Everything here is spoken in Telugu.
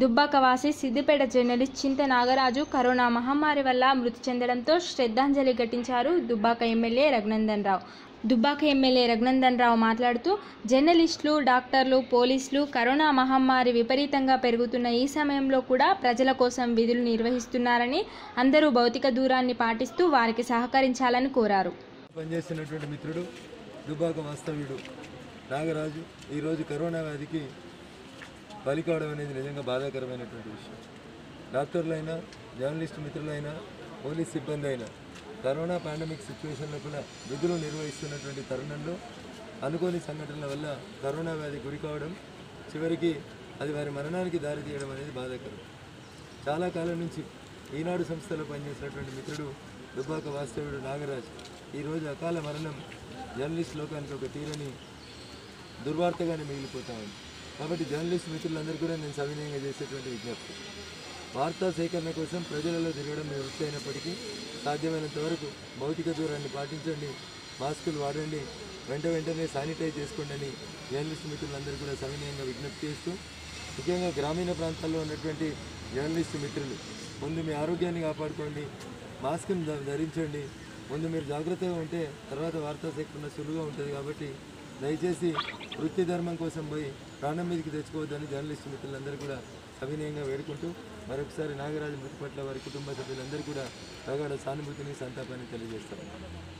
దుబ్బాకవాసి సిద్దిపేట జర్నలిస్ట్ చింత నాగరాజు కరోనా మహమ్మారి వల్ల మృతి చెందడంతో శ్రద్ధాంజలి ఘటించారు దుబ్బాక ఎమ్మెల్యే రఘునందన్ రావు దుబ్బాక ఎమ్మెల్యే రఘునందన్ రావు మాట్లాడుతూ జర్నలిస్టులు డాక్టర్లు పోలీసులు కరోనా మహమ్మారి విపరీతంగా పెరుగుతున్న ఈ సమయంలో కూడా ప్రజల కోసం విధులు నిర్వహిస్తున్నారని అందరూ భౌతిక దూరాన్ని పాటిస్తూ వారికి సహకరించాలని కోరారు పనిచేస్తున్నటువంటి మిత్రుడు దుబ్బాక వాస్తవ్యుడు నాగరాజు ఈరోజు కరోనా వ్యాధికి బలి కావడం అనేది నిజంగా బాధాకరమైనటువంటి విషయం డాక్టర్లైనా జర్నలిస్ట్ మిత్రులైనా పోలీస్ సిబ్బంది అయినా కరోనా పాండమిక్ సిచ్యువేషన్లో కూడా విధులు నిర్వహిస్తున్నటువంటి తరుణంలో అనుకోని సంఘటనల వల్ల కరోనా వ్యాధి గురి కావడం చివరికి అది వారి మరణానికి దారి తీయడం అనేది బాధాకరం చాలా కాలం నుంచి ఈనాడు సంస్థలో పనిచేసినటువంటి మిత్రుడు దుబ్బాక వాస్తవుడు నాగరాజ్ ఈరోజు అకాల మరణం జర్నలిస్ట్ లోకానికి ఒక తీరని దుర్వార్తగానే మిగిలిపోతా ఉంది కాబట్టి జర్నలిస్ట్ మిత్రులందరూ కూడా నేను సవినయంగా చేసేటువంటి విజ్ఞప్తి వార్తా సేకరణ కోసం ప్రజలలో తిరగడం మీ వృత్తి అయినప్పటికీ సాధ్యమైనంత వరకు భౌతిక దూరాన్ని పాటించండి మాస్కులు వాడండి వెంట వెంటనే శానిటైజ్ చేసుకోండి అని జర్నలిస్ట్ మిత్రులందరూ కూడా సవినయంగా విజ్ఞప్తి చేస్తూ ముఖ్యంగా గ్రామీణ ప్రాంతాల్లో ఉన్నటువంటి జర్నలిస్ట్ మిత్రులు ముందు మీ ఆరోగ్యాన్ని కాపాడుకోండి మాస్క్ని ధ- ధరించండి ముందు మీరు జాగ్రత్తగా ఉంటే తర్వాత వార్తా సేకరణ సులువుగా ఉంటుంది కాబట్టి దయచేసి వృత్తి ధర్మం కోసం పోయి ప్రాణం మీదకి తెచ్చుకోవద్దని జర్నలిస్ట్ మిత్రులందరూ కూడా సవినయంగా వేడుకుంటూ మరొకసారి నాగరాజు మృతి పట్ల వారి కుటుంబ సభ్యులందరూ కూడా ప్రగాఢ సానుభూతిని సంతాపాన్ని తెలియజేస్తారు